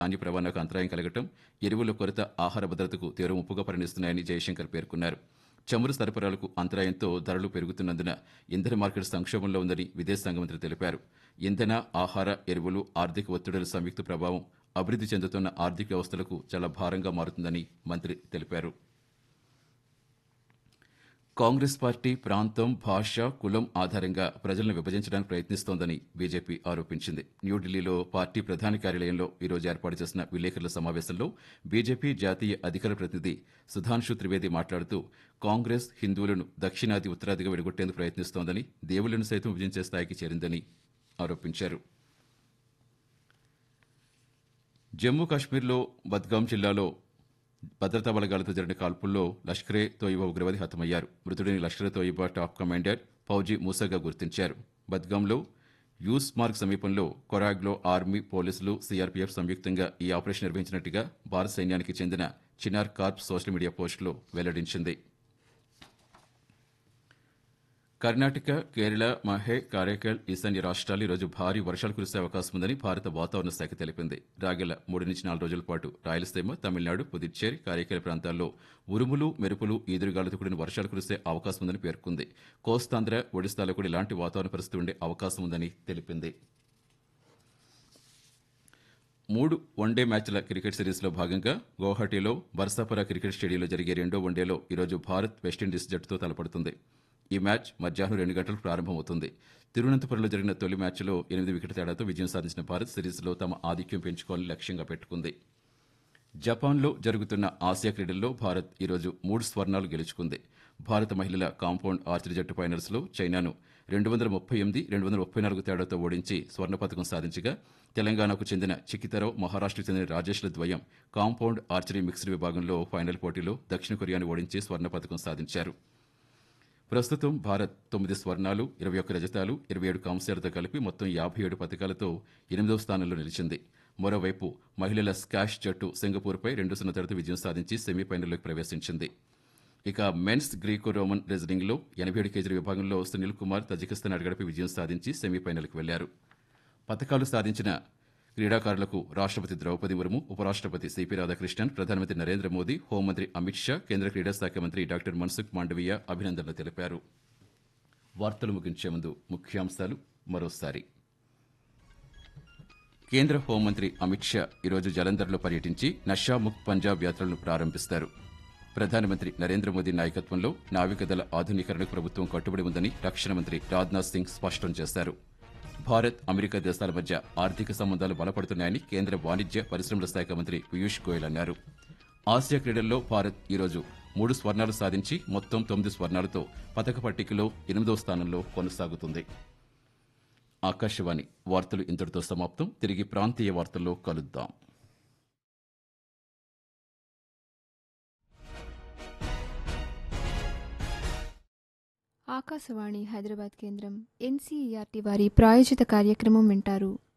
ధాన్య రవాణాకు అంతరాయం కలగటం ఎరువుల కొరత ఆహార భద్రతకు తీవ్ర ముప్పుగా పరిణిస్తున్నాయని జయశంకర్ పేర్కొన్నారు చమురు సరఫరాలకు అంతరాయంతో ధరలు పెరుగుతున్నందున ఇంధన మార్కెట్ సంక్షోభంలో ఉందని విదేశాంగ మంత్రి తెలిపారు ఇంధన ఆహార ఎరువులు ఆర్థిక ఒత్తిడుల సంయుక్త ప్రభావం అభివృద్ధి చెందుతున్న ఆర్థిక వ్యవస్థలకు చాలా భారంగా మారుతుందని మంత్రి తెలిపారు కాంగ్రెస్ పార్టీ ప్రాంతం భాష కులం ఆధారంగా ప్రజలను విభజించడానికి ప్రయత్నిస్తోందని బీజేపీ ఆరోపించింది న్యూఢిల్లీలో పార్టీ ప్రధాన కార్యాలయంలో ఈరోజు ఏర్పాటు చేసిన విలేకరుల సమావేశంలో బీజేపీ జాతీయ అధికార ప్రతినిధి సుధాంశు త్రివేది మాట్లాడుతూ కాంగ్రెస్ హిందువులను దక్షిణాది ఉత్తరాదిగా విడగొట్టేందుకు ప్రయత్నిస్తోందని దేవుళ్లను సైతం విభజించే స్థాయికి చేరిందని ఆరోపించారు జమ్మూ కాశ్మీర్లో బద్గాం జిల్లాలో భద్రతా బలగాలతో జరిగిన కాల్పుల్లో లష్కరే తోయిబా ఉగ్రవాది హతమయ్యారు మృతుడిని లష్కరే తోయిబా టాప్ కమాండర్ ఫౌజీ మూసాగా గుర్తించారు బద్గాంలో యూస్ మార్గ్ సమీపంలో కొరాగ్లో ఆర్మీ పోలీసులు సీఆర్పీఎఫ్ సంయుక్తంగా ఈ ఆపరేషన్ నిర్వహించినట్టుగా భారత సైన్యానికి చెందిన చినార్ కార్ప్ సోషల్ మీడియా పోస్టులో వెల్లడించింది కర్ణాటక కేరళ మహే కారైకల్ ఈశాన్య రాష్ట్రాలు ఈరోజు భారీ వర్షాలు కురిసే అవకాశం ఉందని భారత వాతావరణ శాఖ తెలిపింది రాగల మూడు నుంచి నాలుగు రోజుల పాటు రాయలసీమ తమిళనాడు పుదుచ్చేరి కారైకల్ ప్రాంతాల్లో ఉరుములు మెరుపులు ఈదురుగాలతో కూడిన వర్షాలు కురిసే అవకాశం ఉందని పేర్కొంది కోస్తాంధ్ర ఒడిశాలో కూడా ఇలాంటి వాతావరణ పరిస్థితి ఉండే అవకాశం ఉందని తెలిపింది మూడు వన్డే మ్యాచ్ల క్రికెట్ సిరీస్లో భాగంగా గౌహటిలో బర్సాపుర క్రికెట్ స్టేడియంలో జరిగే రెండో వన్డేలో ఈరోజు భారత్ వెస్టిండీస్ జట్టుతో తలపడుతుంది ఈ మ్యాచ్ మధ్యాహ్నం రెండు గంటలకు ప్రారంభమవుతుంది తిరువనంతపురంలో జరిగిన తొలి మ్యాచ్లో ఎనిమిది వికెట్ తేడాతో విజయం సాధించిన భారత్ సిరీస్లో తమ ఆధిక్యం పెంచుకోవాలని లక్ష్యంగా పెట్టుకుంది జపాన్లో జరుగుతున్న ఆసియా క్రీడల్లో భారత్ ఈరోజు మూడు స్వర్ణాలు గెలుచుకుంది భారత మహిళల కాంపౌండ్ ఆర్చరీ జట్టు ఫైనల్స్లో చైనాను రెండు వందల ముప్పై ఎనిమిది రెండు వందల ముప్పై నాలుగు తేడాతో ఓడించి స్వర్ణ పథకం సాధించగా తెలంగాణకు చెందిన చిక్కితరావు మహారాష్ట్రకు చెందిన రాజేష్ల ద్వయం కాంపౌండ్ ఆర్చరీ మిక్స్డ్ విభాగంలో ఫైనల్ పోటీలో దక్షిణ కొరియాను ఓడించి స్వర్ణ పథకం సాధించారు ప్రస్తుతం భారత్ తొమ్మిది స్వర్ణాలు ఇరవై ఒక్క రజతాలు ఇరవై ఏడు కాంస్యాలతో కలిపి మొత్తం యాభై ఏడు పథకాలతో ఎనిమిదవ స్థానంలో నిలిచింది మరోవైపు మహిళల స్కాష్ జట్టు సింగపూర్పై రెండు సున్నా తరగతి విజయం సాధించి సెమీఫైనల్లోకి ప్రవేశించింది ఇక మెన్స్ గ్రీకో రోమన్ రెజ్లింగ్లో ఎనభై ఏడు కేజీల విభాగంలో సునీల్ కుమార్ తజికిస్తాన్ అడగడపై విజయం సాధించి సెమీఫైనల్కి వెళ్లారు పథకాలు సాధించిన క్రీడాకారులకు రాష్ట్రపతి ద్రౌపది ముర్ము ఉపరాష్ట్రపతి సిపి రాధాకృష్ణన్ ప్రధానమంత్రి నరేంద్ర మోదీ హోంమంత్రి అమిత్ షా కేంద్ర క్రీడా శాఖ మంత్రి డాక్టర్ మన్సుఖ్ మాండవీయ అభినందనలు తెలిపారు వార్తలు ముగించే ముందు ముఖ్యాంశాలు మరోసారి కేంద్ర హోంమంత్రి అమిత్ షా ఈరోజు జలంధర్లో పర్యటించి నషాముక్ పంజాబ్ యాత్రలను ప్రారంభిస్తారు ప్రధానమంత్రి నరేంద్ర మోదీ నాయకత్వంలో నావికదళ ఆధునీకరణకు ప్రభుత్వం కట్టుబడి ఉందని రక్షణ మంత్రి రాజ్నాథ్ సింగ్ స్పష్టం చేశారు భారత్ అమెరికా దేశాల మధ్య ఆర్థిక సంబంధాలు బలపడుతున్నాయని కేంద్ర వాణిజ్య పరిశ్రమల శాఖ మంత్రి పీయూష్ గోయల్ అన్నారు ఆసియా క్రీడల్లో భారత్ ఈరోజు మూడు స్వర్ణాలు సాధించి మొత్తం తొమ్మిది స్వర్ణాలతో పథక పట్టికలో ఎనిమిదో స్థానంలో కొనసాగుతుంది ఆకాశవాణి వార్తలు ఇంతటితో సమాప్తం తిరిగి ప్రాంతీయ వార్తల్లో కలుద్దాం ఆకాశవాణి హైదరాబాద్ కేంద్రం ఎన్సీఈఆర్టీ వారి ప్రాయోజిత కార్యక్రమం వింటారు